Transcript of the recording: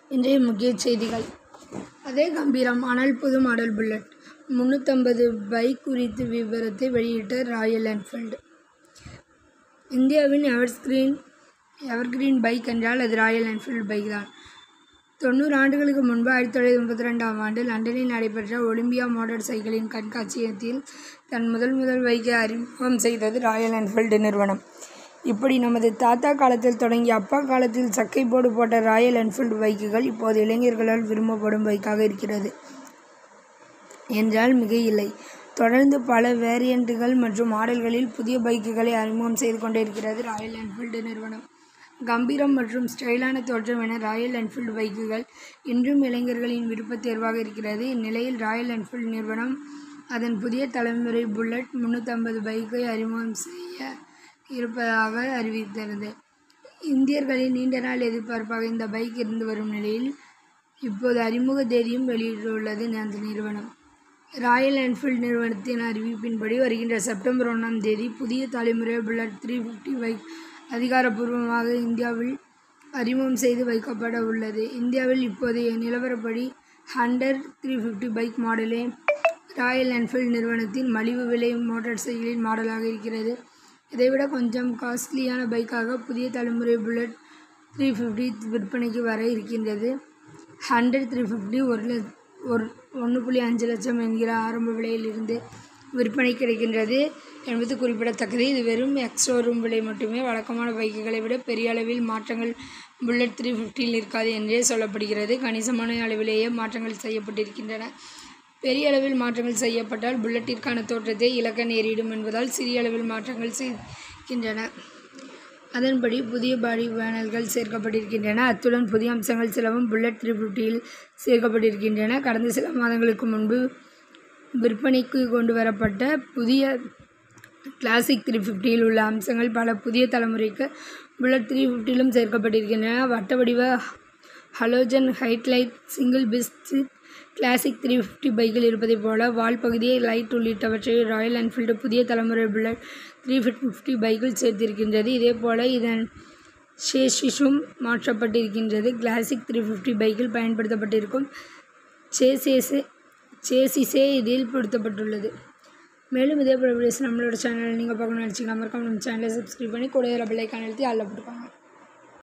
இன்றைய முக்கிய செய்திகள் அதே கம்பீரம் ஆனால் புது மாடல் புல்லட் முந்நூற்றம்பது பைக் குறித்த விவரத்தை வெளியிட்ட ராயல் என்ஃபீல்டு இந்தியாவின் எவர்ஸ்கிரீன் எவர்கிரீன் பைக் என்றால் அது ராயல் என்ஃபீல்டு பைக் தான் தொண்ணூறு ஆண்டுகளுக்கு முன்பு ஆயிரத்தி தொள்ளாயிரத்தி முப்பத்தி ரெண்டாம் ஆண்டு லண்டனில் நடைபெற்ற ஒலிம்பியா மோட்டார் சைக்கிளின் கண்காட்சியகத்தில் தன் முதல் முதல் பைக்கை அறிமுகம் செய்தது ராயல் என்ஃபீல்டு நிறுவனம் இப்படி நமது தாத்தா காலத்தில் தொடங்கி அப்பா காலத்தில் சக்கை போர்டு போட்ட ராயல் என்ஃபீல்டு பைக்குகள் இப்போது இளைஞர்களால் விரும்பப்படும் பைக்காக இருக்கிறது என்றால் மிக இல்லை தொடர்ந்து பல வேரியண்ட்டுகள் மற்றும் மாடல்களில் புதிய பைக்குகளை அறிமுகம் செய்து கொண்டே இருக்கிறது ராயல் என்ஃபீல்டு நிறுவனம் கம்பீரம் மற்றும் ஸ்டைலான தோற்றம் என ராயல் என்ஃபீல்டு பைக்குகள் இன்றும் இளைஞர்களின் விருப்பத் தேர்வாக இருக்கிறது இந்நிலையில் ராயல் என்ஃபீல்டு நிறுவனம் அதன் புதிய தலைமுறை புல்லட் முந்நூற்றம்பது பைக்கை அறிமுகம் செய்ய இருப்பதாக அறிவித்தது இந்தியர்களின் நீண்ட நாள் எதிர்பார்ப்பாக இந்த பைக் இருந்து வரும் நிலையில் இப்போது அறிமுக தேதியும் வெளியிட்டுள்ளது அந்த நிறுவனம் ராயல் என்ஃபீல்டு நிறுவனத்தின் அறிவிப்பின்படி வருகின்ற செப்டம்பர் ஒன்றாம் தேதி புதிய தலைமுறை புல்லட் த்ரீ ஃபிஃப்டி பைக் அதிகாரப்பூர்வமாக இந்தியாவில் அறிமுகம் செய்து வைக்கப்பட உள்ளது இந்தியாவில் இப்போதைய நிலவரப்படி ஹண்டர் த்ரீ ஃபிஃப்டி பைக் மாடலே ராயல் என்ஃபீல்டு நிறுவனத்தின் மலிவு விலை மோட்டார் சைக்கிளின் மாடலாக இருக்கிறது இதைவிட கொஞ்சம் காஸ்ட்லியான பைக்காக புதிய தலைமுறை புல்லட் த்ரீ ஃபிஃப்டி விற்பனைக்கு வர இருக்கின்றது ஹண்ட்ரட் த்ரீ ஃபிஃப்டி ஒரு ல ஒரு ஒன்று புள்ளி அஞ்சு லட்சம் என்கிற ஆரம்ப விலையில் இருந்து விற்பனை கிடைக்கின்றது என்பது குறிப்பிடத்தக்கது இது வெறும் எக்ஸ்ஷோரூம் விலை மட்டுமே வழக்கமான பைக்குகளை விட பெரிய அளவில் மாற்றங்கள் புல்லட் த்ரீ ஃபிஃப்டியில் இருக்காது என்றே சொல்லப்படுகிறது கணிசமான அளவிலேயே மாற்றங்கள் செய்யப்பட்டிருக்கின்றன பெரிய அளவில் மாற்றங்கள் செய்யப்பட்டால் புல்லட்டிற்கான தோற்றத்தை இழக்க நேரிடும் என்பதால் சிறிய அளவில் மாற்றங்கள் செய்கின்றன அதன்படி புதிய பாடி பேனல்கள் சேர்க்கப்பட்டிருக்கின்றன அத்துடன் புதிய அம்சங்கள் சிலவும் புல்லட் த்ரீ ஃபிஃப்டியில் சேர்க்கப்பட்டிருக்கின்றன கடந்த சில மாதங்களுக்கு முன்பு விற்பனைக்கு கொண்டு வரப்பட்ட புதிய கிளாசிக் த்ரீ ஃபிஃப்டியில் உள்ள அம்சங்கள் பல புதிய தலைமுறைக்கு புல்லட் த்ரீ ஃபிஃப்டியிலும் சேர்க்கப்பட்டிருக்கின்றன வட்ட வடிவ ஹலோஜன் ஹைட்லைட் சிங்கிள் பிஸ்ட் கிளாசிக் த்ரீ ஃபிஃப்டி பைக்கில் இருப்பதைப் போல வால் பகுதியை லைட் உள்ளிட்டவற்றை ராயல் என்ஃபீல்டு புதிய தலைமுறை புல்லட் த்ரீ ஃபிஃப்டி பைக்கில் சேர்த்திருக்கின்றது இதேபோல் இதன் ஷேஷிஷும் மாற்றப்பட்டிருக்கின்றது கிளாசிக் த்ரீ ஃபிஃப்டி பைக்கில் பயன்படுத்தப்பட்டிருக்கும் சேசேஸே சேசிஸே இதில் பொருத்தப்பட்டுள்ளது மேலும் இதே போல வீடியோஸ் நம்மளோட சேனல் நீங்கள் பார்க்கணும்னு நினச்சிங்கன்னா மறக்காம நம்ம சேனலை சப்ஸ்கிரைப் பண்ணி கூட பெல்லைக்கான அழுத்தி அதில் போட்டுக்கோங்க